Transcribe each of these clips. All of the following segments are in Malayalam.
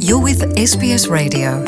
You're with SBS Radio.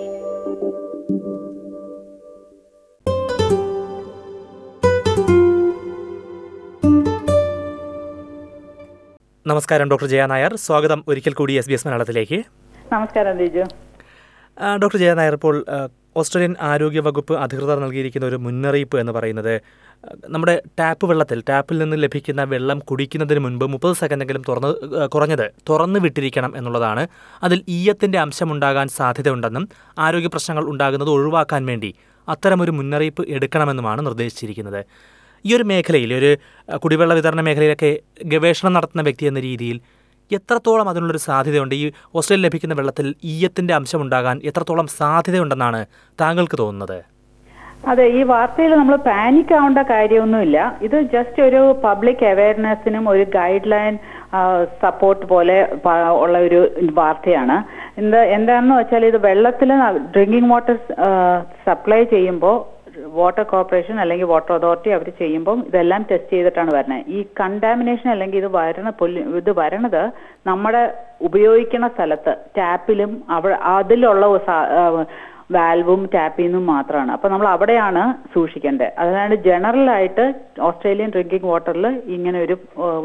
നമസ്കാരം ഡോക്ടർ ജയ നായർ സ്വാഗതം ഒരിക്കൽ കൂടി എസ് ബി എസ് മലയാളത്തിലേക്ക് നമസ്കാരം ദിജു ആ, ഡോക്ടർ ജയ നായർ ഇപ്പോൾ ആ, ഓസ്ട്രേലിയൻ ആരോഗ്യ വകുപ്പ് അധികൃതർ നൽകിയിരിക്കുന്ന ഒരു മുന്നറിയിപ്പ് എന്ന് പറയുന്നത് ആ, നമ്മുടെ ടാപ്പ് വെള്ളത്തിൽ ടാപ്പിൽ നിന്ന് ലഭിക്കുന്ന വെള്ളം കുടിക്കുന്നതിന് മുൻപ് മുപ്പത് സെക്കൻഡെങ്കിലും തുറന്ന് ആ, കുറഞ്ഞത് തുറന്നു വിട്ടിരിക്കണം എന്നുള്ളതാണ് അതിൽ ഈയത്തിൻ്റെ അംശമുണ്ടാകാൻ സാധ്യതയുണ്ടെന്നും ആരോഗ്യ പ്രശ്നങ്ങൾ ഉണ്ടാകുന്നത് ഒഴിവാക്കാൻ വേണ്ടി അത്തരമൊരു മുന്നറിയിപ്പ് എടുക്കണമെന്നുമാണ് നിർദ്ദേശിച്ചിരിക്കുന്നത് ഈ ഒരു മേഖലയിൽ ഒരു ആ, കുടിവെള്ള വിതരണ മേഖലയിലൊക്കെ ഗവേഷണം നടത്തുന്ന വ്യക്തി എന്ന രീതിയിൽ എത്രത്തോളം അതിനുള്ളൊരു സാധ്യതയുണ്ട് ഈ ഓസ്ട്രേലിയ ലഭിക്കുന്ന വെള്ളത്തിൽ ഈയത്തിന്റെ അംശം ഉണ്ടാകാൻ എത്രത്തോളം സാധ്യതയുണ്ടെന്നാണ് താങ്കൾക്ക് തോന്നുന്നത് അതെ ഈ വാർത്തയിൽ നമ്മൾ പാനിക് ആവേണ്ട കാര്യമൊന്നുമില്ല ഇത് ജസ്റ്റ് ഒരു പബ്ലിക് അവയർനെസ്സിനും ഒരു ഗൈഡ് ലൈൻ സപ്പോർട്ട് പോലെ പ- ഉള്ള ഒരു വാർത്തയാണ് എന്താ എന്താണെന്ന് വെച്ചാൽ ഇത് വെള്ളത്തിൽ ഡ്രിങ്കിങ് വാട്ടർ സപ്ലൈ ചെയ്യുമ്പോൾ വാട്ടർ കോർപ്പറേഷൻ അല്ലെങ്കിൽ വാട്ടർ അതോറിറ്റി അവർ ചെയ്യുമ്പോൾ ഇതെല്ലാം ടെസ്റ്റ് ചെയ്തിട്ടാണ് വരുന്നത് ഈ കണ്ടാമിനേഷൻ അല്ലെങ്കിൽ ഇത് വരണ പൊല്ലു ഇത് വരണത് നമ്മുടെ ഉപയോഗിക്കുന്ന സ്ഥലത്ത് ടാപ്പിലും അവിടെ അതിലുള്ള സ- ആ, വാൽവും ടാപ്പിൽ നിന്നും മാത്രമാണ് അപ്പൊ നമ്മൾ അവിടെയാണ് സൂക്ഷിക്കേണ്ടത് അതായത് ജനറൽ ആയിട്ട് ഓസ്ട്രേലിയൻ ഡ്രിങ്കിങ് വാട്ടറിൽ ഇങ്ങനെ ഒരു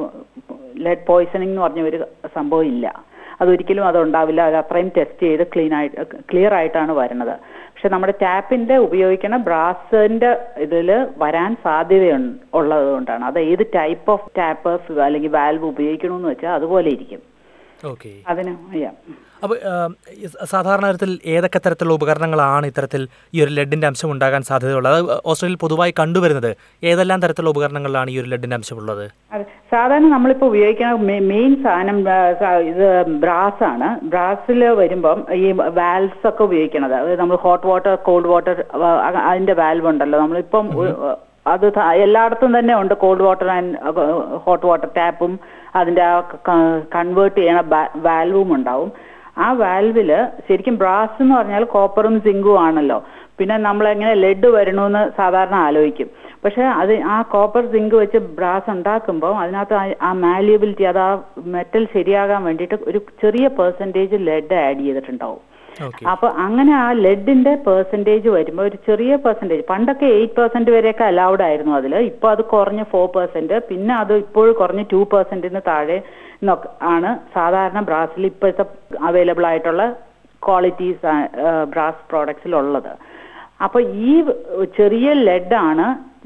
ലെഡ് പോയ്സണിംഗ് എന്ന് പറഞ്ഞ ഒരു സംഭവം ഇല്ല അതൊരിക്കലും അത് ഉണ്ടാവില്ല അത് അത്രയും ടെസ്റ്റ് ചെയ്ത് ക്ലീൻ ആയിട്ട് ക്ലിയർ ആയിട്ടാണ് വരുന്നത് പക്ഷെ നമ്മുടെ ടാപ്പിന്റെ ഉപയോഗിക്കുന്ന ബ്രാസിന്റെ ഇതിൽ വരാൻ സാധ്യത ഉള്ളത് കൊണ്ടാണ് അത് ഏത് ടൈപ്പ് ഓഫ് ടാപ്പ് അല്ലെങ്കിൽ വാൽവ് ഉപയോഗിക്കണമെന്ന് വെച്ചാൽ അതുപോലെ ഇരിക്കും ഓക്കെ അതിന് yeah. അപ്പോൾ സാധാരണ തരത്തിൽ ഏതൊക്കെ തരത്തിലുള്ള ഉപകരണങ്ങളാണ് ഇത്തരത്തിൽ ഈ ഒരു ലെഡിന്റെ അംശം ഉണ്ടാകാൻ സാധ്യതയുള്ളത് അത് ഓസ്ട്രേലിയയിൽ പൊതുവായി കണ്ടുവരുന്നത് ഏതെല്ലാം തരത്തിലുള്ള ഉപകരണങ്ങളിലാണ് ഈ ഒരു ലെഡിന്റെ അംശമുള്ളത് അതെ സാധാരണ നമ്മളിപ്പോ ഉപയോഗിക്കുന്ന മെയിൻ സാധനം ആ, സ- ഇത് ബ്രാസ് ആണ് ബ്രാസിൽ വരുമ്പം ഈ വാൽവ്സ് ഒക്കെ ഉപയോഗിക്കണത് അത് നമ്മൾ ഹോട്ട് വാട്ടർ കോൾഡ് വാട്ടർ അതിന്റെ വാൽവ് ഉണ്ടല്ലോ നമ്മളിപ്പം ഒരു- അത് ത- എല്ലായിടത്തും തന്നെ ഉണ്ട് cold water and hot water ടാപ്പും അതിന്റെ ആ കൺവേർട്ട് ചെയ്യണ വാൽവും ഉണ്ടാവും ആ വാൽവില് ശരിക്കും ബ്രാസ് എന്ന് പറഞ്ഞാൽ കോപ്പറും സിങ്കും ആണല്ലോ പിന്നെ നമ്മൾ എങ്ങനെ ലെഡ് വരണമെന്ന് സാധാരണ ആലോചിക്കും പക്ഷെ അത് ആ കോപ്പർ സിങ്ക് വെച്ച് ബ്രാസ് ഉണ്ടാക്കുമ്പോൾ അതിനകത്ത് ആ- ആ മാല്യബിലിറ്റി അത് ആ മെറ്റൽ ശരിയാകാൻ വേണ്ടിയിട്ട് ഒരു ചെറിയ പെർസെൻറ്റേജ് ലെഡ് ആഡ് ചെയ്തിട്ടുണ്ടാവും ഓക്കെ അപ്പൊ അങ്ങനെ ആ ലെഡിന്റെ പെർസെൻറ്റേജ് വരുമ്പോൾ ഒരു ചെറിയ പെർസെൻറ്റേജ് പണ്ടൊക്കെ എയ്റ്റ് പെർസെന്റ് വരെയൊക്കെ അലൗഡ് ആയിരുന്നു അതിൽ ഇപ്പൊ അത് കുറഞ്ഞ് ഫോർ പെർസെന്റ് പിന്നെ അത് ഇപ്പോഴും കുറഞ്ഞ് ടു പെർസെന്റിന് താഴെ എന്നൊക്കെ ആണ് സാധാരണ ബ്രാസിൽ ഇപ്പോഴത്തെ അവൈലബിൾ ആയിട്ടുള്ള ക്വാളിറ്റീസ് ബ്രാസ് പ്രോഡക്ട്സിലുള്ളത് അപ്പൊ ഈ ചെറിയ ലെഡാണ്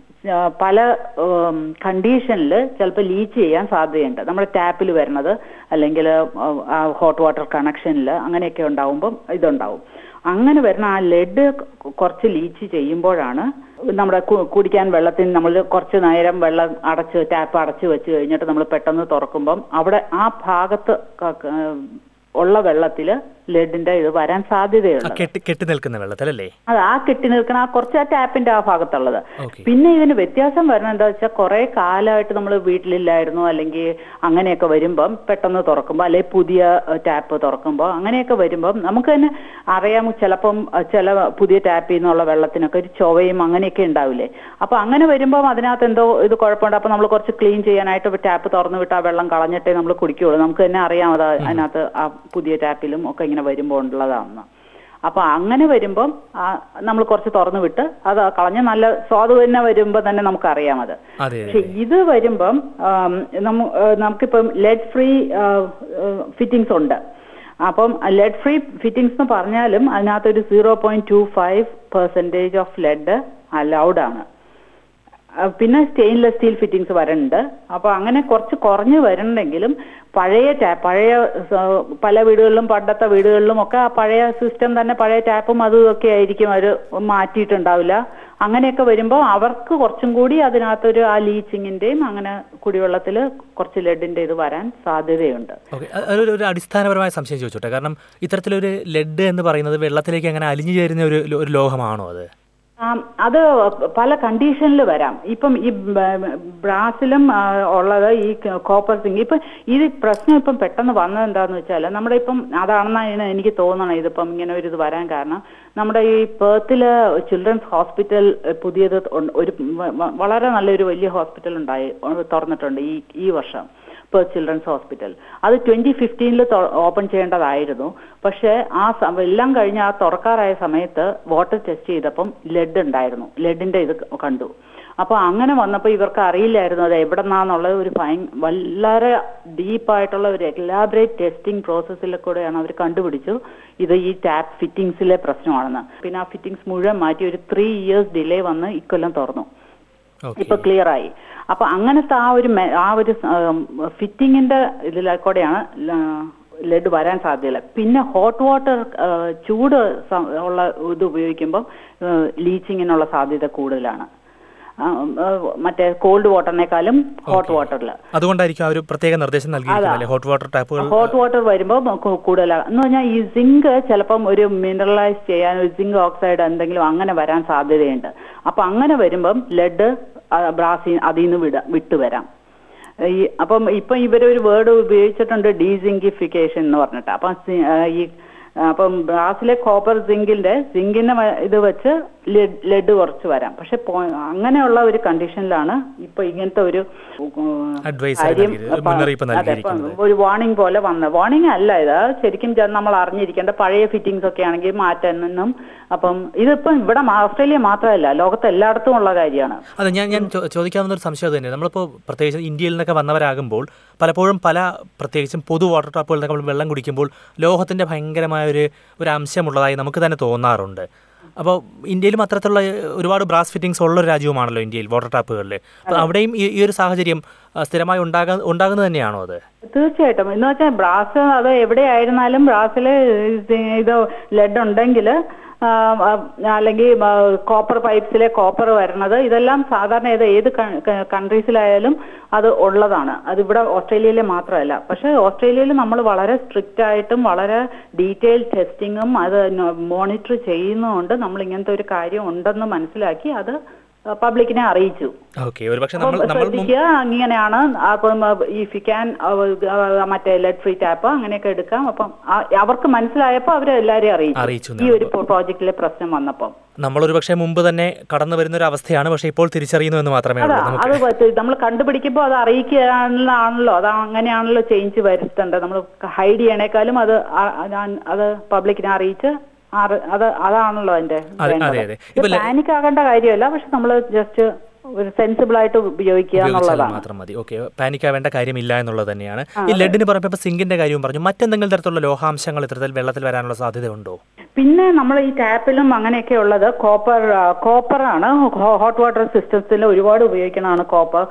പല കണ്ടീഷനിൽ ചിലപ്പോൾ ലീച്ച് ചെയ്യാൻ സാധ്യതയുണ്ട് നമ്മുടെ ടാപ്പിൽ വരുന്നത് അല്ലെങ്കിൽ ഹോട്ട് വാട്ടർ കണക്ഷനിൽ അങ്ങനെയൊക്കെ ഉണ്ടാവുമ്പം ഇതുണ്ടാവും അങ്ങനെ വരുന്ന ആ ലെഡ് കുറച്ച് ലീച്ച് ചെയ്യുമ്പോഴാണ് നമ്മുടെ കു- കുടിക്കാൻ വെള്ളത്തിന് നമ്മൾ കുറച്ച് നേരം വെള്ളം അടച്ച് ടാപ്പ് അടച്ച് വെച്ച് കഴിഞ്ഞിട്ട് നമ്മൾ പെട്ടെന്ന് തുറക്കുമ്പം അവിടെ ആ ഭാഗത്ത് ക- ക- ഉള്ള വെള്ളത്തിൽ ലെഡിന്റെ ഇത് വരാൻ ആ സാധ്യതയുണ്ട് കെട്ടി കെട്ടി നിൽക്കുന്ന വെള്ളത്തിലല്ലേ അത് ആ കെട്ടി നിൽക്കുന്ന ആ കുറച്ച് ആ ടാപ്പിന്റെ ആ ഭാഗത്തുള്ളത് ഓക്കെ പിന്നെ ഇതിന് വ്യത്യാസം വരുന്നത് എന്താ വെച്ചാൽ കുറെ കാലമായിട്ട് നമ്മൾ വീട്ടിലില്ലായിരുന്നു അല്ലെങ്കിൽ അങ്ങനെയൊക്കെ വരുമ്പം പെട്ടെന്ന് തുറക്കുമ്പോൾ അല്ലെങ്കിൽ പുതിയ ടാപ്പ് തുറക്കുമ്പോൾ അങ്ങനെയൊക്കെ വരുമ്പം നമുക്ക് തന്നെ അറിയാം ചിലപ്പം അഹ് ചില പുതിയ ടാപ്പിൽ നിന്നുള്ള വെള്ളത്തിനൊക്കെ ഒരു ചൊവയും അങ്ങനെയൊക്കെ ഉണ്ടാവില്ലേ അപ്പൊ അങ്ങനെ വരുമ്പം അതിനകത്ത് എന്തോ ഇത് കുഴപ്പമുണ്ട് അപ്പൊ നമ്മൾ കുറച്ച് ക്ലീൻ ചെയ്യാനായിട്ട് ടാപ്പ് തുറന്നു വിട്ട് ആ വെള്ളം കളഞ്ഞിട്ടേ നമ്മൾ കുടിക്കുകയുള്ളൂ നമുക്ക് തന്നെ അറിയാം അത് അതിനകത്ത് ആ പുതിയ ടാപ്പിലും ഒക്കെ ഇങ്ങനെ വരുമ്പോൾ ഉള്ളതാണെന്ന് അപ്പൊ അങ്ങനെ വരുമ്പം നമ്മൾ കുറച്ച് തുറന്നു വിട്ട് അത് കളഞ്ഞ നല്ല സ്വാദ് തന്നെ വരുമ്പോൾ തന്നെ നമുക്കറിയാം അത് അതെ പക്ഷെ ഇത് വരുമ്പം ആം, നമ്മ- ഏ, നമുക്കിപ്പം ലെഡ് ഫ്രീ ഫിറ്റിംഗ്സ് ഉണ്ട് അപ്പം ലെഡ് ഫ്രീ ഫിറ്റിംഗ്സ് എന്ന് പറഞ്ഞാലും അതിനകത്തൊരു zero point two five percentage of lead allowed ആണ് ആ, പിന്നെ സ്റ്റെയിൻലെസ് സ്റ്റീൽ ഫിറ്റിംഗ്സ് വരുന്നുണ്ട് അപ്പോൾ അങ്ങനെ കുറച്ച് കുറഞ്ഞ് വരുന്നുണ്ടെങ്കിലും പഴയ ടാപ്പ് പഴയ സ- പല വീടുകളിലും പണ്ടത്തെ വീടുകളിലും ഒക്കെ ആ പഴയ സിസ്റ്റം തന്നെ പഴയ ടാപ്പും അതും ഒക്കെ ആയിരിക്കും അവർ മാറ്റിയിട്ടുണ്ടാവില്ല അങ്ങനെയൊക്കെ വരുമ്പോൾ അവർക്ക് കുറച്ചും കൂടി അതിനകത്തൊരു ആ ലീച്ചിങ്ങിന്റെയും അങ്ങനെ കുടിവെള്ളത്തിൽ കുറച്ച് ലെഡിന്റെ ഇത് വരാൻ സാധ്യതയുണ്ട് ഓക്കെ അതൊരു ഒരു അടിസ്ഥാനപരമായ സംശയം ചോദിച്ചോട്ടെ കാരണം ഇത്തരത്തിലൊരു ലെഡ് എന്ന് പറയുന്നത് വെള്ളത്തിലേക്ക് അങ്ങനെ അലിഞ്ഞു ചേരുന്ന ഒരു ഒരു ലോഹമാണോ അത് ആ, അത് പല കണ്ടീഷനിൽ വരാം ഇപ്പം ഈ ബ- ബ്രാസിലും ആ, ഉള്ളത് ഈ കോപ്പർ സിങ്ക് ഇപ്പം ഇത് പ്രശ്നം ഇപ്പം പെട്ടെന്ന് വന്നത് എന്താന്ന് വെച്ചാൽ നമ്മുടെ ഇപ്പം അതാണെന്നാണ് എനിക്ക് തോന്നണം ഇതിപ്പം ഇങ്ങനെ ഒരു ഇത് വരാൻ കാരണം നമ്മുടെ ഈ പേർത്തില് ചിൽഡ്രൻസ് ഹോസ്പിറ്റൽ പുതിയത് ഉണ്ട്. ഒരു വ- വ- വളരെ നല്ലൊരു വലിയ ഹോസ്പിറ്റൽ ഉണ്ടായി തുറന്നിട്ടുണ്ട് ഈ ഈ വർഷം പെർ ചിൽഡ്രൻസ് ഹോസ്പിറ്റൽ അത് ട്വന്റി ഫിഫ്റ്റീനിൽ ഓപ്പൺ ചെയ്യേണ്ടതായിരുന്നു പക്ഷേ ആ സമ- എല്ലാം കഴിഞ്ഞ് ആ തുറക്കാറായ സമയത്ത് വാട്ടർ ടെസ്റ്റ് ചെയ്തപ്പം ലെഡ് ഉണ്ടായിരുന്നു ലെഡിന്റെ ഇത് കണ്ടു അപ്പൊ അങ്ങനെ വന്നപ്പോൾ ഇവർക്ക് അറിയില്ലായിരുന്നു അത് എവിടെ നിന്നാന്നുള്ള ഒരു ഭയ വളരെ ഡീപ്പായിട്ടുള്ള ഒരു എലാബറേറ്റ് ടെസ്റ്റിംഗ് പ്രോസസ്സിൽ കൂടെയാണ് അവർ കണ്ടുപിടിച്ചു ഇത് ഈ ടാപ്പ് ഫിറ്റിംഗ്സിലെ പ്രശ്നമാണെന്ന് പിന്നെ ആ ഫിറ്റിംഗ്സ് മുഴുവൻ മാറ്റി ഒരു ത്രീ ഇയേഴ്സ് ഡിലേ വന്ന് ഇക്കൊല്ലം തുറന്നു ഓക്കെ ഇപ്പൊ ക്ലിയർ ആയി അപ്പൊ അങ്ങനത്തെ ആ ഒരു മെ- ആ ഒരു ഫിറ്റിങ്ങിന്റെ ഇതിലേക്കൂടെയാണ് ലെഡ് വരാൻ സാധ്യതയില്ല പിന്നെ ഹോട്ട് വാട്ടർ ചൂട് സ- ഉള്ള ഇത് ഉപയോഗിക്കുമ്പോൾ ലീച്ചിങ്ങിനുള്ള സാധ്യത കൂടുതലാണ് ആ, ആ, മറ്റേ കോൾഡ് വാട്ടറിനേക്കാളും ഹോട്ട് വാട്ടറിൽ അതുകൊണ്ടായിരിക്കും ആ ഒരു പ്രത്യേക നിർദ്ദേശം നൽകിയിരിക്കുന്നത് ഹോട്ട് വാട്ടർ ടാപ്പുകൾ ഹോട്ട് വാട്ടർ വരുമ്പോൾ കൂടുതലാണ് എന്ന് പറഞ്ഞാൽ ഈ സിങ്ക് ചിലപ്പം ഒരു മിനറലൈസ് ചെയ്യാൻ ഒരു സിങ്ക് ഓക്സൈഡ് എന്തെങ്കിലും അങ്ങനെ വരാൻ സാധ്യതയുണ്ട് അപ്പൊ അങ്ങനെ വരുമ്പം ലെഡ് ബ്രാസി അതിൽ നിന്ന് വിട വിട്ടുവരാം ഈ അപ്പം ഇപ്പം ഇവരൊരു വേർഡ് ഉപയോഗിച്ചിട്ടുണ്ട് ഡീസിങ്കിഫിക്കേഷൻ എന്ന് പറഞ്ഞിട്ട് അപ്പം സി- ആ, ഈ അപ്പം ബ്രാസിലെ കോപ്പർ സിങ്കിന്റെ സിങ്കിന്റെ മ- ഇത് വെച്ച് ലെഡ് കുറച്ച് വരാം പക്ഷെ പോ- അങ്ങനെയുള്ള ഒരു കണ്ടീഷനിലാണ് ഇപ്പൊ ഇങ്ങനത്തെ ഒരു ഉം, Advisory കാര്യം നൽകിയത്, ഒരു മുന്നറിയിപ്പ് അതെ, ഇപ്പം നൽകിയിരിക്കുന്നത്. ഒരു വാർണിംഗ് പോലെ വന്ന വാർണിംഗ് അല്ല ഇത് ശരിക്കും ജ- നമ്മൾ അറിഞ്ഞിരിക്കേണ്ട പഴയ ഫിറ്റിംഗ്സ് ഒക്കെ ആണെങ്കിൽ മാറ്റാനും അപ്പം ഇതിപ്പം ഇവിടെ മാ- ഓസ്ട്രേലിയ മാത്രമല്ല ലോകത്ത് എല്ലായിടത്തും ഉള്ള കാര്യമാണ് അതെ ഞാൻ ഞാൻ ചോ- ചോദിക്കാവുന്ന ഒരു സംശയം അത് തന്നെ നമ്മളിപ്പോൾ പ്രത്യേകിച്ച് ഇന്ത്യയിൽ നിന്നൊക്കെ വന്നവരാകുമ്പോൾ പലപ്പോഴും പല പ്രത്യേകിച്ചും പൊതു വാട്ടർ ടാപ്പുകളിൽ നിന്നൊക്കെ നമ്മൾ വെള്ളം കുടിക്കുമ്പോൾ ലോഹത്തിൻ്റെ ഭയങ്കരമായ ഒരു ഒരു അംശമുള്ളതായി നമുക്ക് തന്നെ തോന്നാറുണ്ട് അപ്പോൾ ഇന്ത്യയിലും അത്തരത്തിലുള്ള ഒരുപാട് ബ്രാസ് ഫിറ്റിംഗ്സ് ഉള്ള ഒരു രാജ്യവുമാണല്ലോ ഇന്ത്യയിൽ വാട്ടർ ടാപ്പുകളിൽ അപ്പോൾ അവിടെയും ഈ ഈ ഒരു സാഹചര്യം ആ, സ്ഥിരമായി ഉണ്ടാകാ ഉണ്ടാകുന്നത് തന്നെയാണോ അത് തീർച്ചയായിട്ടും എന്ന് വെച്ചാൽ ബ്രാസ് അത് എവിടെയായിരുന്നാലും ബ്രാസിൽ ഇത് ലെഡ് ഉണ്ടെങ്കിൽ അല്ലെങ്കിൽ കോപ്പർ പൈപ്സിലെ കോപ്പർ വരണത് ഇതെല്ലാം സാധാരണ ഏത് ഏത് കൺട്രീസിലായാലും അത് ഉള്ളതാണ് അത് ഇവിടെ ഓസ്ട്രേലിയയിലെ മാത്രമല്ല പക്ഷെ ഓസ്ട്രേലിയയിൽ നമ്മൾ വളരെ സ്ട്രിക്റ്റ് ആയിട്ടും വളരെ ഡീറ്റെയിൽ ടെസ്റ്റിങ്ങും അത് മോണിറ്റർ ചെയ്യുന്നതുകൊണ്ട് നമ്മൾ ഇങ്ങനത്തെ ഒരു കാര്യം ഉണ്ടെന്ന് മനസ്സിലാക്കി അത് പബ്ലിക്കിനെ അറിയിച്ചു ഓക്കെ ഒരു പക്ഷേ നമ്മൾ അപ്പം നമ്മൾ മുമ്പ് ശ്രദ്ധിക്കുക ഇങ്ങനെയാണ് അപ്പം ഇഫ് യു ക്യാൻ മറ്റേ ലെഡ് ഫ്രീ ടാപ്പ് അങ്ങനെയൊക്കെ എടുക്കാം അപ്പം ആ- അവർക്ക് മനസ്സിലായപ്പോൾ അവർ എല്ലാവരെയും അറിയിച്ചു അറിയിച്ചു ഈ ഒരു പ്രോജക്റ്റിലെ പ്രശ്നം വന്നപ്പം നമ്മളൊരു പക്ഷേ മുമ്പ് തന്നെ കടന്നു വരുന്ന ഒരു അവസ്ഥയാണ് പക്ഷേ ഇപ്പോൾ തിരിച്ചറിയുന്നു എന്ന് മാത്രമേ അതാ ഉള്ളൂ നമുക്ക് അത് നമ്മൾ കണ്ടുപിടിക്കുമ്പോൾ അത് അറിയിക്കാനാണല്ലോ അത് അങ്ങനെയാണല്ലോ ചേഞ്ച് വരുത്തേണ്ടത് നമ്മൾ ഹൈഡ് ചെയ്യണേക്കാളും അത് ആ- ആ- അത് പബ്ലിക്കിനെ അറിയിച്ച് അറി- അത് അതാണല്ലോ അതിന്റെ അതെ, അതെ, അതെ. ഇപ്പൊ ല- പാനിക് ആകേണ്ട കാര്യമല്ല പക്ഷെ നമ്മൾ ജസ്റ്റ് ഒരു സെൻസിബിൾ ആയിട്ട് ഉപയോഗിക്കുക ഉപയോഗിച്ചാൽ എന്നുള്ളതാണ് മാത്രം മതി ഓക്കെ പാനിക്കാവേണ്ട കാര്യമില്ല എന്നുള്ളത് തന്നെയാണ് ഈ ലെഡിന് പറഞ്ഞപ്പോൾ സിങ്കിന്റെ കാര്യവും പറഞ്ഞു മറ്റെന്തെങ്കിലും തരത്തിലുള്ള ലോഹാംശങ്ങൾ ഇത്തരത്തിൽ വെള്ളത്തിൽ വരാനുള്ള സാധ്യതയുണ്ടോ പിന്നെ നമ്മൾ ഈ ടാപ്പിലും അങ്ങനെയൊക്കെ ഉള്ളത് കോപ്പർ കോപ്പറാണ് ഹോട്ട് വാട്ടർ സിസ്റ്റത്തിൽ ഒരുപാട് ഉപയോഗിക്കണതാണ് കോപ്പർ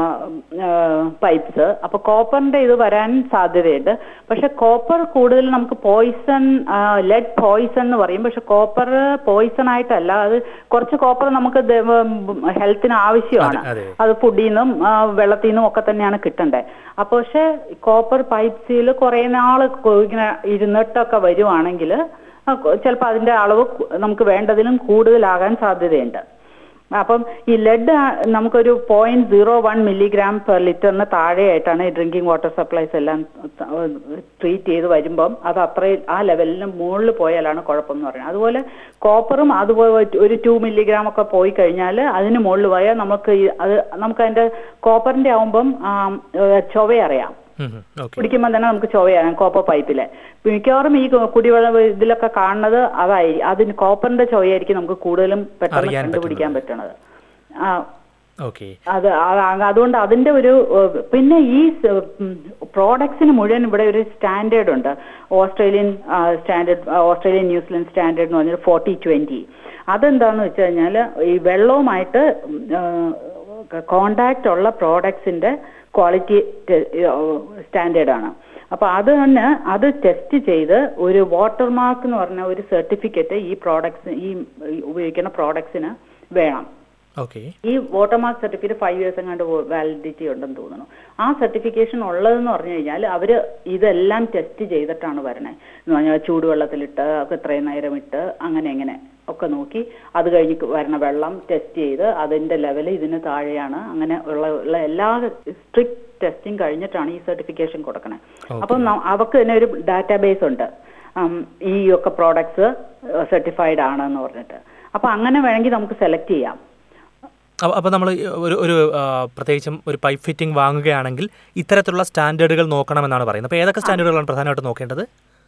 പൈപ്സ് അപ്പൊ കോപ്പറിന്റെ ഇത് വരാൻ സാധ്യതയുണ്ട് പക്ഷെ കോപ്പർ കൂടുതൽ നമുക്ക് പോയിസൺ ലെഡ് പോയിസൺ എന്ന് പറയും പക്ഷെ കോപ്പർ പോയിസൺ ആയിട്ടല്ല അത് കുറച്ച് കോപ്പർ നമുക്ക് ഹെൽത്തിന് ആവശ്യമാണ് അതെ, അതെ. അത് ഫുഡിൽ നിന്നും ആ, വെള്ളത്തിൽ നിന്നും ഒക്കെ തന്നെയാണ് കിട്ടണ്ടേ അപ്പൊ പക്ഷെ കോപ്പർ പൈപ്സിൽ കുറെ നാൾ ഇങ്ങനെ ഇരുന്നിട്ടൊക്കെ വരുവാണെങ്കിൽ ചിലപ്പോൾ അതിന്റെ അളവ് കു- നമുക്ക് വേണ്ടതിലും കൂടുതലാകാൻ സാധ്യതയുണ്ട് അപ്പം ഈ ലെഡ് നമുക്കൊരു point zero one milligram per ലിറ്ററിന് താഴെയായിട്ടാണ് ഈ ഡ്രിങ്കിങ് വാട്ടർ സപ്ലൈസ് എല്ലാം ട്രീറ്റ് ചെയ്ത് വരുമ്പം അത് അത്രയും ആ ലെവലിന് മുകളിൽ പോയാലാണ് കുഴപ്പം എന്ന് പറയുന്നത് അതുപോലെ കോപ്പറും അതുപോലെ ഒരു ടു മില്ലിഗ്രാം ഒക്കെ പോയി കഴിഞ്ഞാൽ അതിന് മുകളിൽ പോയാൽ നമുക്ക് ഈ അത് നമുക്ക് അതിന്റെ കോപ്പറിന്റെ ആവുമ്പം ചൊവയറിയാം ഓക്കെ കുടിക്കുമ്പോൾ തന്നെ നമുക്ക് ചൊവയാണ് കോപ്പർ പൈപ്പിലെ മിക്കവാറും ഈ കുടിവെള്ളം ഇതിലൊക്കെ കാണുന്നത് അതായിരിക്കും അതിന് കോപ്പറിന്റെ ചൊവയായിരിക്കും നമുക്ക് കൂടുതലും പെട്ടെന്ന് അറിയാൻ കണ്ടുപിടിക്കാൻ പറ്റണത് ആ ഓക്കെ അത് ആ- അതുകൊണ്ട് അതിന്റെ ഒരു ഏഹ്, പിന്നെ ഈ പ്രോഡക്ട്സിന് മുഴുവൻ ഇവിടെ ഒരു സ്റ്റാൻഡേർഡ് ഉണ്ട് Australian standard Australian New Zealand standard എന്ന് പറഞ്ഞാൽ ഫോർട്ടി ട്വന്റി അതെന്താന്ന് വെച്ച് കഴിഞ്ഞാൽ ഈ വെള്ളവുമായിട്ട് കോണ്ടാക്ട് ഉള്ള പ്രോഡക്ട്സിന്റെ ക്വാളിറ്റി സ്റ്റാൻഡേർഡ് ആണ് അപ്പൊ അത് തന്നെ അത് ടെസ്റ്റ് ചെയ്ത് ഒരു വാട്ടർ മാർക്ക് എന്ന് പറഞ്ഞ ഒരു സർട്ടിഫിക്കറ്റ് ഈ പ്രോഡക്ട്സ് ഈ ഉപയോഗിക്കുന്ന പ്രോഡക്ട്സിന് വേണം ഓക്കെ ഈ water mark certificate five years എങ്ങാണ്ട് വാലിഡിറ്റി ഉണ്ടെന്ന് തോന്നുന്നു ആ സർട്ടിഫിക്കേഷൻ ഉള്ളതെന്ന് പറഞ്ഞു കഴിഞ്ഞാൽ അവർ ഇതെല്ലാം ടെസ്റ്റ് ചെയ്തിട്ടാണ് വരണേ എന്ന് പറഞ്ഞാൽ ചൂടുവെള്ളത്തിലിട്ട് ഒക്കെ ഇത്രയും നേരം ഇട്ട് അങ്ങനെ എങ്ങനെ ഒക്കെ നോക്കി അത് കഴിഞ്ഞ് വരണ വെള്ളം ടെസ്റ്റ് ചെയ്ത് അതിന്റെ ലെവൽ ഇതിന് താഴെയാണ് അങ്ങനെ ഉള്ള ഉള്ള എല്ലാ സ്ട്രിക്ട് ടെസ്റ്റിംഗ് കഴിഞ്ഞിട്ടാണ് ഈ സർട്ടിഫിക്കേഷൻ കൊടുക്കണേ അപ്പം ന- അവർക്ക് തന്നെ ഒരു ഡാറ്റാബേസ് ഉണ്ട് ഉം, ഈ ഒക്കെ പ്രോഡക്ട്സ് സർട്ടിഫൈഡ് ആണെന്ന് പറഞ്ഞിട്ട് അപ്പൊ അങ്ങനെ വേണമെങ്കിൽ നമുക്ക് സെലക്ട് ചെയ്യാം അപ്പോൾ നമ്മൾ ഒരു ഒരു ആ, പ്രത്യേകിച്ചും ഒരു പൈപ്പ് ഫിറ്റിംഗ് വാങ്ങുകയാണെങ്കിൽ ഇത്തരത്തിലുള്ള സ്റ്റാൻഡേർഡുകൾ നോക്കണമെന്നാണ് പറയുന്നത് അപ്പോൾ ഏതൊക്കെ സ്റ്റാൻഡേർഡുകളാണ് പ്രധാനമായിട്ട് നോക്കേണ്ടത്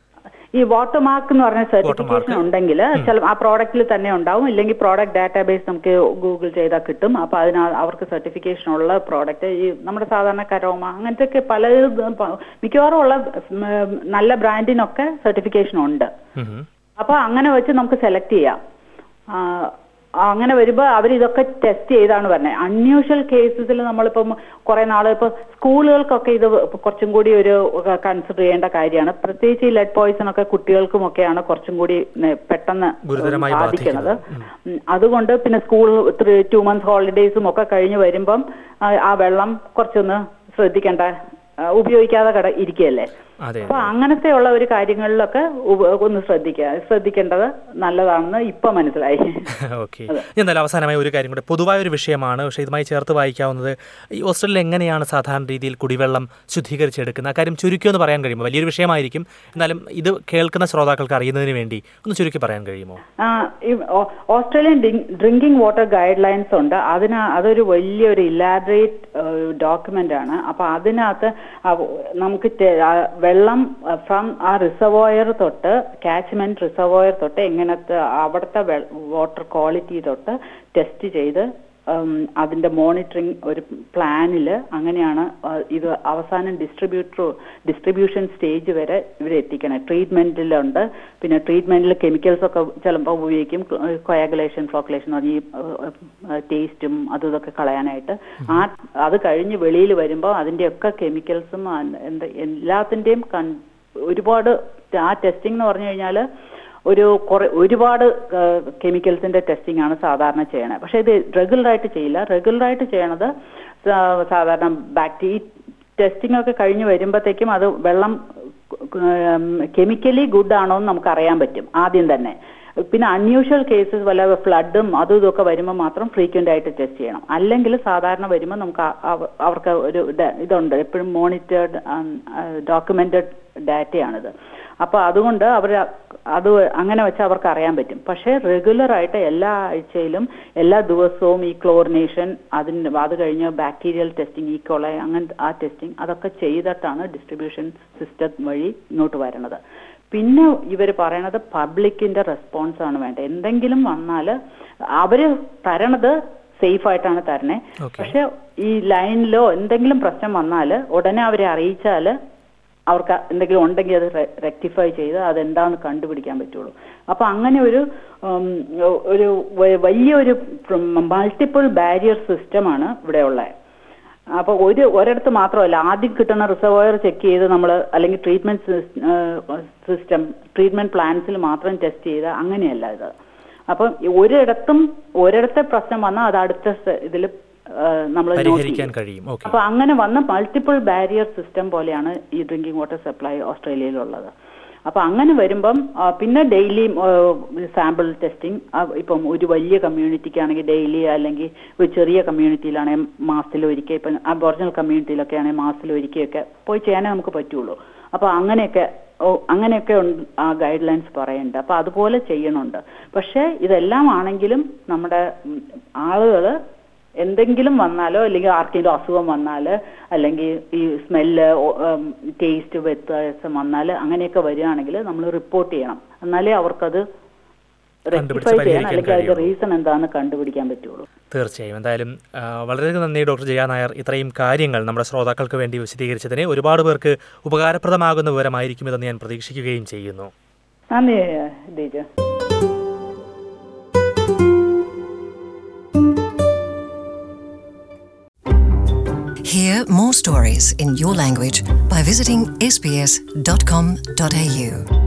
ഈ വാട്ടർ മാർക്ക് എന്ന് പറഞ്ഞ സർട്ടിഫിക്കേഷൻ ഉണ്ടെങ്കിൽ ചില ആ പ്രോഡക്റ്റിൽ തന്നെ ഉണ്ടാവും ഇല്ലെങ്കിൽ പ്രോഡക്റ്റ് ഡാറ്റാബേസ് നമുക്ക് ഗൂഗിൾ ചെയ്താൽ കിട്ടും അപ്പൊ അതിന് അവർക്ക് സർട്ടിഫിക്കേഷൻ ഉള്ള പ്രോഡക്റ്റ് ഈ നമ്മുടെ സാധാരണ കരോമ അങ്ങനത്തെ ഒക്കെ പല മിക്കവാറും ഉള്ള ഉം, നല്ല ബ്രാൻഡിനൊക്കെ സർട്ടിഫിക്കേഷൻ ഉണ്ട് ഉം ഉം. അപ്പൊ അങ്ങനെ വെച്ച് നമുക്ക് സെലക്ട് ചെയ്യാം ആ, അങ്ങനെ വരുമ്പോൾ അവർ ഇതൊക്കെ ടെസ്റ്റ് ചെയ്താണ് പറഞ്ഞത് അൺയൂഷ്വൽ കേസസിൽ നമ്മളിപ്പം കുറെ നാൾ ഇപ്പൊ സ്കൂളുകൾക്കൊക്കെ ഇത് കുറച്ചും കൂടി ഒരു കൺസിഡർ ചെയ്യേണ്ട കാര്യമാണ് പ്രത്യേകിച്ച് ഈ ലെഡ് പോയിസൺ ഒക്കെ കുട്ടികൾക്കുമൊക്കെയാണ് കുറച്ചും കൂടി നെ- പെട്ടെന്ന് ഗുരുതരമായി ബാധിക്കുന്നത് ഉം. അതുകൊണ്ട് പിന്നെ സ്കൂൾ ടു മന്ത്സ് ഹോളിഡേയ്സും ഒക്കെ കഴിഞ്ഞ് വരുമ്പം ആ, ആ വെള്ളം കുറച്ചൊന്ന് ശ്രദ്ധിക്കേണ്ട ആ, ഉപയോഗിക്കാതെ കട ഇരിക്കുകയല്ലേ അതെ അപ്പൊ അങ്ങനത്തെയുള്ള ഒരു കാര്യങ്ങളിലൊക്കെ ഉപ- ഒന്ന് ശ്രദ്ധിക്കുക ശ്രദ്ധിക്കേണ്ടത് നല്ലതാണെന്ന് ഇപ്പൊ മനസ്സിലായി ഓക്കെ എന്തായാലും അവസാനമായി ഒരു കാര്യം കൂടെ പൊതുവായ ഒരു വിഷയമാണ് പക്ഷേ ഇതുമായി ചേർത്ത് വായിക്കാവുന്നത് ഈ ഓസ്ട്രേലിയയിൽ എങ്ങനെയാണ് സാധാരണ രീതിയിൽ കുടിവെള്ളം ശുദ്ധീകരിച്ചെടുക്കുന്നത് ആ കാര്യം ചുരുക്കിയൊന്ന് പറയാൻ കഴിയുമോ വലിയൊരു വിഷയമായിരിക്കും എന്നാലും ഇത് കേൾക്കുന്ന ശ്രോതാക്കൾക്ക് അറിയുന്നതിന് വേണ്ടി ഒന്ന് ചുരുക്കി പറയാൻ കഴിയുമോ ആ, ഈ ഓ- Australian drinking water guidelines ഉണ്ട് അതിന് അതൊരു വലിയൊരു ഇലാബറേറ്റ് ഡോക്യുമെന്റ് ആണ് അപ്പൊ അതിനകത്ത് ആ നമുക്ക് ടെ- ആ വെള്ളം ഫ്രം ആ റിസർവോയർ തൊട്ട് കാച്ച്മെന്റ് റിസർവോയർ തൊട്ട് എങ്ങനത്തെ അവിടുത്തെ വാട്ടർ ക്വാളിറ്റി തൊട്ട് ടെസ്റ്റ് ചെയ്ത് ഉം, അതിന്റെ മോണിറ്ററിങ് ഒരു പ്ലാനിൽ അങ്ങനെയാണ് ആ, ഇത് അവസാനം ഡിസ്ട്രിബ്യൂട്ടർ ഡിസ്ട്രിബ്യൂഷൻ സ്റ്റേജ് വരെ ഇവർ എത്തിക്കണം ട്രീറ്റ്മെന്റിലുണ്ട് പിന്നെ ട്രീറ്റ്മെന്റിൽ കെമിക്കൽസ് ഒക്കെ ചിലപ്പോൾ ഉപയോഗിക്കും കൊയാഗുലേഷൻ ഫ്ലോക്കുലേഷൻ പറഞ്ഞ ഈ ടേസ്റ്റും അതും ഇതൊക്കെ കളയാനായിട്ട് ആ അത് കഴിഞ്ഞ് വെളിയിൽ വരുമ്പോൾ അതിന്റെയൊക്കെ കെമിക്കൽസും എന്താ എല്ലാത്തിന്റെയും കൺ- ഒരുപാട് ആ ടെസ്റ്റിംഗ് എന്ന് പറഞ്ഞു കഴിഞ്ഞാൽ ഒരു കുറെ ഒരുപാട് കെമിക്കൽസിന്റെ ടെസ്റ്റിംഗ് ആണ് സാധാരണ ചെയ്യണത് പക്ഷെ ഇത് റെഗുലർ ആയിട്ട് ചെയ്യില്ല റെഗുലർ ആയിട്ട് ചെയ്യണത് സാ- സാധാരണ ബാക്ടീ ടെസ്റ്റിംഗ് ഒക്കെ കഴിഞ്ഞ് വരുമ്പോഴത്തേക്കും അത് വെള്ളം കെമിക്കലി ഗുഡ് ആണോ എന്ന് നമുക്ക് അറിയാൻ പറ്റും ആദ്യം തന്നെ പിന്നെ അൺയൂഷ്വൽ കേസസ് വല്ല ഫ്ലഡും അതും ഇതൊക്കെ വരുമ്പോൾ മാത്രം ഫ്രീക്വന്റ് ആയിട്ട് ടെസ്റ്റ് ചെയ്യണം അല്ലെങ്കിൽ സാധാരണ വരുമ്പോൾ നമുക്ക് ആ- അവ- അവർക്ക് ഒരു ഡ- ഇതുണ്ട് എപ്പോഴും മോണിറ്റേർഡ് ഡോക്യുമെന്റഡ് ഡാറ്റയാണിത് അപ്പൊ അതുകൊണ്ട് അവർ അത് അങ്ങനെ വെച്ച് അവർക്ക് അറിയാൻ പറ്റും പക്ഷേ റെഗുലർ ആയിട്ട് എല്ലാ ആഴ്ചയിലും എല്ലാ ദിവസവും ഈ ക്ലോറിനേഷൻ അതിന് അത് കഴിഞ്ഞ് ബാക്ടീരിയൽ ടെസ്റ്റിംഗ് ഈ കൊള അങ്ങനെ ആ ടെസ്റ്റിംഗ് അതൊക്കെ ചെയ്തിട്ടാണ് ഡിസ്ട്രിബ്യൂഷൻ സിസ്റ്റം വഴി ഇങ്ങോട്ട് വരണത് പിന്നെ ഇവർ പറയണത് പബ്ലിക്കിന്റെ റെസ്പോൺസ് ആണ് വേണ്ടത് എന്തെങ്കിലും വന്നാൽ അവര് തരണത് സേഫ് ആയിട്ടാണ് തരണേ Okay. പക്ഷെ ഈ ലൈനിലോ എന്തെങ്കിലും പ്രശ്നം വന്നാൽ ഉടനെ അവരെ അറിയിച്ചാൽ അവർക്ക് എന്തെങ്കിലും ഉണ്ടെങ്കിൽ അത് റെക്ടിഫൈ ചെയ്ത് അതെന്താന്ന് കണ്ടുപിടിക്കാൻ പറ്റുള്ളൂ അപ്പൊ അങ്ങനെ ഒരു ഉം, ഒരു വ- വലിയൊരു മൾട്ടിപ്പിൾ ബാരിയർ സിസ്റ്റമാണ് ഇവിടെ ഉള്ളത് അപ്പൊ ഒരു ഒരിടത്ത് മാത്രമല്ല ആദ്യം കിട്ടുന്ന റിസർവോയർ ചെക്ക് ചെയ്ത് നമ്മൾ അല്ലെങ്കിൽ ട്രീറ്റ്മെന്റ് സിസ്റ്റം ട്രീറ്റ്മെന്റ് പ്ലാൻസിൽ മാത്രം ടെസ്റ്റ് ചെയ്ത് അങ്ങനെയല്ല ഇത് അപ്പം ഒരിടത്തും ഒരിടത്തെ പ്രശ്നം വന്നാൽ അത് അടുത്ത ഇതിൽ നമ്മൾ പരിഹരിക്കാൻ കഴിയും ഓക്കെ അപ്പൊ അങ്ങനെ വന്ന മൾട്ടിപ്പിൾ ബാരിയർ സിസ്റ്റം പോലെയാണ് ഈ ഡ്രിങ്കിങ് വാട്ടർ സപ്ലൈ ഓസ്ട്രേലിയയിലുള്ളത് അപ്പൊ അങ്ങനെ വരുമ്പം ആ, പിന്നെ ഡെയിലി സാമ്പിൾ ടെസ്റ്റിംഗ് ഇപ്പം ഒരു വലിയ കമ്മ്യൂണിറ്റിക്ക് ആണെങ്കിൽ ഡെയിലി അല്ലെങ്കിൽ ഒരു ചെറിയ കമ്മ്യൂണിറ്റിയിലാണെങ്കിൽ മാസത്തിൽ ഒരിക്കൽ ഇപ്പം അബോറിജിനൽ കമ്മ്യൂണിറ്റിയിലൊക്കെ ആണെങ്കിൽ മാസത്തിൽ ഒരിക്കലൊക്കെ പോയി ചെയ്യാനേ നമുക്ക് പറ്റുള്ളൂ അപ്പൊ അങ്ങനെയൊക്കെ ഓ, അങ്ങനെയൊക്കെ ഉണ്ട് ആ ഗൈഡ് ലൈൻസ് പറയുന്നുണ്ട് അപ്പൊ അതുപോലെ ചെയ്യണുണ്ട് പക്ഷേ ഇതെല്ലാം ആണെങ്കിലും നമ്മുടെ ആളുകൾ എന്തെങ്കിലും വന്നാലോ അല്ലെങ്കിൽ ആർക്കെങ്കിലും അസുഖം വന്നാൽ അല്ലെങ്കിൽ ഈ സ്മെല്ല് ടേസ്റ്റ് വ്യത്യാസം വന്നാൽ അങ്ങനെയൊക്കെ വരികയാണെങ്കിൽ നമ്മൾ റിപ്പോർട്ട് ചെയ്യണം എന്നാലേ അവർക്കത് കണ്ടുപിടിച്ച് റെക്ടിഫൈ ചെയ്യാൻ പരിഹരിക്കാൻ അല്ലെങ്കിൽ അതിന്റെ കഴിയുള്ളൂ. റീസൺ എന്താണെന്ന് കണ്ടുപിടിക്കാൻ പറ്റുള്ളൂ തീർച്ചയായും എന്തായാലും ആ, വളരെയധികം നന്ദി ഡോക്ടർ ജയ നായർ ഇത്രയും കാര്യങ്ങൾ നമ്മുടെ ശ്രോതാക്കൾക്ക് വേണ്ടി വിശദീകരിച്ചതിന് ഒരുപാട് പേർക്ക് ഉപകാരപ്രദമാകുന്ന വിവരമായിരിക്കുമെന്ന് ഞാൻ പ്രതീക്ഷിക്കുകയും ചെയ്യുന്നു നന്ദി Deeja Hear more stories in your language by visiting sbs.com.au.